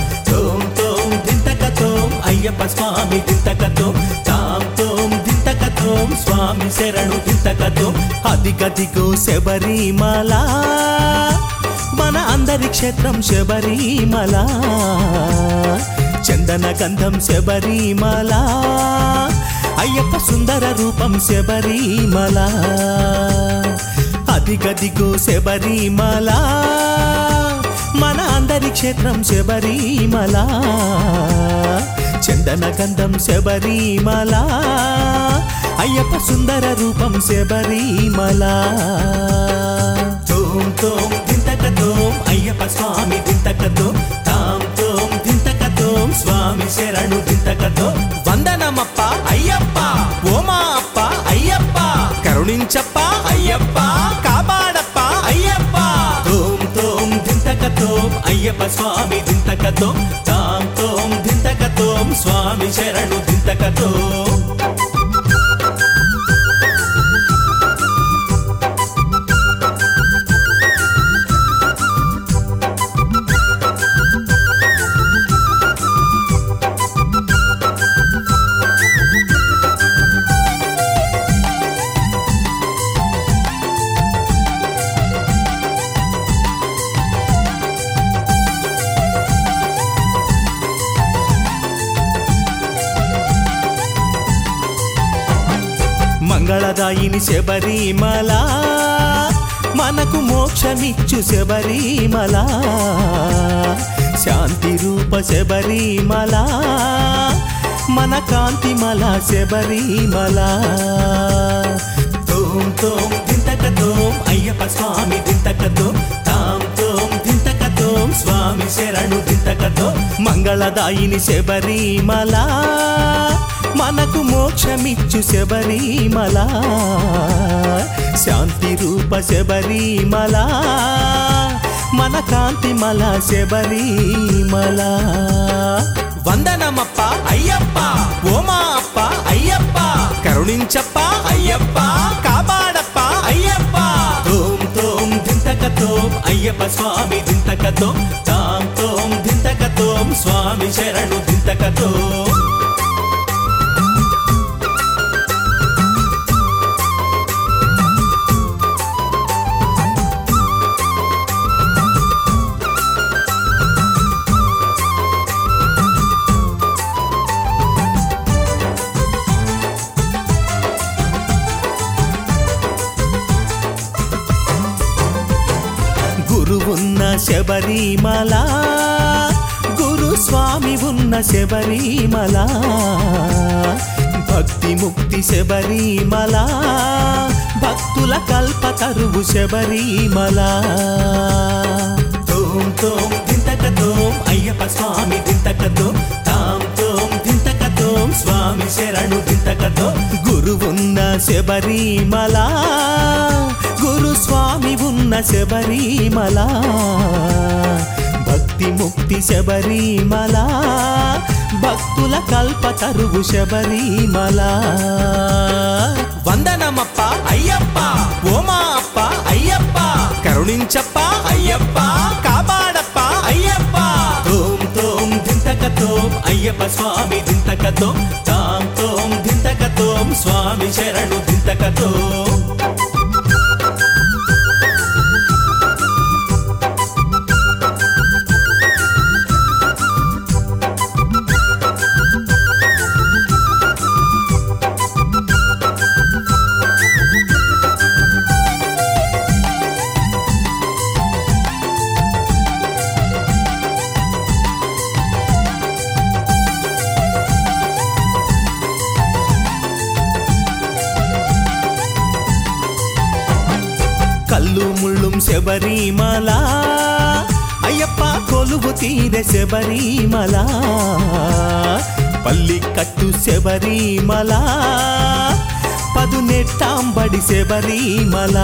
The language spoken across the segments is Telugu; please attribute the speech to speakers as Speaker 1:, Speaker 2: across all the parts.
Speaker 1: తోం తోం దింతక తోం అయ్యప్ప స్వామి దింతక తోం తాం తోం దింతక తోం స్వామి శరణు దింతక తోం అదిగదిగో శబరిమల మన అందరి క్షేత్రం శబరిమల చందన గంధం శబరిమల అయ్యప్ప సుందర రూపం శబరిమల అదిగదిగో శబరిమల మన అందరి క్షేత్రం శబరిమల చందన గంధం శబరిమల అయ్యప్ప సుందర రూపం శబరిమల తోం తోం దింతక తోం అయ్యప్ప స్వామి దింతక తోం తాం తోం దింతక తోం స్వామి శరణు దింతక తోం వందనమప్ప అయ్యప్ప ఓమా అప్ప అయ్యప్ప కరుణించప్ప అయ్యప్ప కాపాడప్ప అయ్యప్ప తోం తోం దింతక తోం అయ్యప్ప స్వామి దింతక తోం తాం తోం దింతక తోం స్వామి శరణు దింతక తోం మంగళదాయిని శబరిమల మనకు మోక్షమిచ్చు శబరిమల శాంతి రూప శబరిమల మన కాంతిమల శబరిమల తోం తోం దింతక తోం అయ్యప్ప స్వామి దింతక తోం తాం తోం దింతక తోం స్వామి శరణు దింతక తోం మంగళదాయిని శబరిమల మనకు మోక్షమిచ్చు శబరిమల శాంతి రూప శబరిమల మన కాంతిమల శబరిమల వందనమప్ప అయ్యప్ప ఓమా అప్ప అయ్యప్ప కరుణించప్ప అయ్యప్ప కాపాడప్ప అయ్యప్ప తోం తోం దింతక తోం అయ్యప్ప స్వామి దింతక తోం తాం తోం దింతక తోం స్వామి శరణు దింతక తోం గురువున్న శబరిమల గురు స్వామి ఉన్న శబరిమల భక్తి ముక్తి శబరిమల భక్తుల కల్ప తరువు శబరిమల తోం తోం దింతక తోం అయ్యప్ప స్వామి దింతక తోం తాం తోం దింతక తోం స్వామి శరణు దింతక తోం గురువున్న శబరిమల గురు స్వామి ఉన్న శబరిమల భక్తి ముక్తి శబరిమల భక్తుల కల్ప తరువు శబరిమల వందనమప్ప అయ్యప్ప ఓమా అప్ప అయ్యప్ప కరుణించప్ప అయ్యప్ప కాపాడప్ప అయ్యప్ప తోం తోం దింతక తోం అయ్యప్ప స్వామి దింతక తోం తాం తోం దింతక తోం స్వామి శరణు దింతక తోం కల్లు ముళ్ళుం శబరిమల అయ్యప్ప కొలువు తీర శబరిమల పల్లి కట్టు శబరిమల పదు నెట్టాంబడి శబరిమల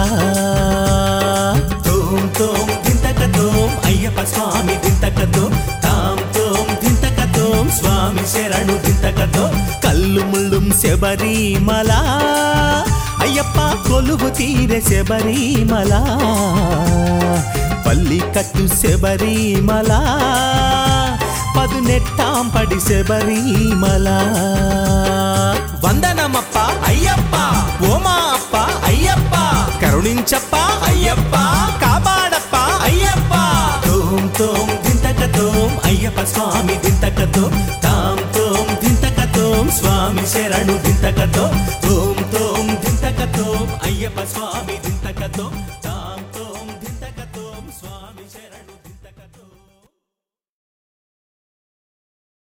Speaker 1: తోం తోం దింతక తోం అయ్యప్ప స్వామి దింతక తోం తాం తోం దింతక తోం స్వామి శరణు దింతక తోం కల్లు ముళ్ళుం శబరిమల అయ్యప్ప కొలువు తీర శబరిమల పల్లి కట్టు శబరిమల പതിനെട്ടാം പടി ശബരിമല వందనమప్ప అయ్యప్ప ఓమా అప్ప అయ్యప్ప కరుణించప్ప అయ్యప్ప కాపాడప్ప అయ్యప్ప తోం తోం దింతక తోం అయ్యప్ప స్వామి దింతక తోం తాం తోం దింతక తోం స్వామి శరణు దింతక తోం తోం తోం